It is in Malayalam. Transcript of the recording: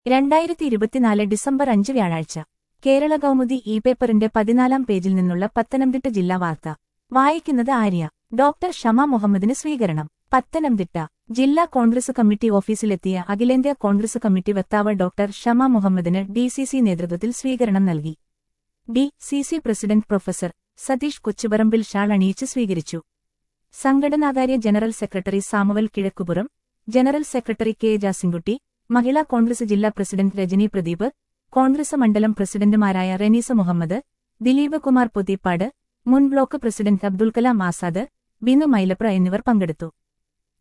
രണ്ടായിരത്തി ഇരുപത്തിനാല് ഡിസംബർ അഞ്ച് വ്യാഴാഴ്ച കേരള കൗമുദി ഇ പേപ്പറിന്റെ പതിനാലാം പേജിൽ നിന്നുള്ള പത്തനംതിട്ട ജില്ലാ വാർത്ത വായിക്കുന്നത് ആര്യ ഡോക്ടർ ഷമ മുഹമ്മദിന് സ്വീകരണം പത്തനംതിട്ട ജില്ലാ കോൺഗ്രസ് കമ്മിറ്റി ഓഫീസിലെത്തിയ അഖിലേന്ത്യാ കോൺഗ്രസ് കമ്മിറ്റി വക്താവ് ഡോക്ടർ ഷമ മുഹമ്മദിന് ഡി സി സി നേതൃത്വത്തിൽ സ്വീകരണം നൽകി D C C president professor Satheesh Kochuparambil shawl അണിയിച്ച് സ്വീകരിച്ചു സംഘടനാകാര്യ general secretary Samuel Kizhakkupuram general secretary K Jasinkutty Mahila Congress ജില്ലാ പ്രസിഡന്റ് രജനി പ്രദീപ് കോൺഗ്രസ് മണ്ഡലം പ്രസിഡന്റുമാരായ റനീസ മുഹമ്മദ് ദിലീപ് കുമാർ പൊതിപ്പാട് മുൻ ബ്ലോക്ക് പ്രസിഡന്റ് അബ്ദുൽ കലാം ആസാദ് ബിനു മൈലപ്ര എന്നിവർ പങ്കെടുത്തു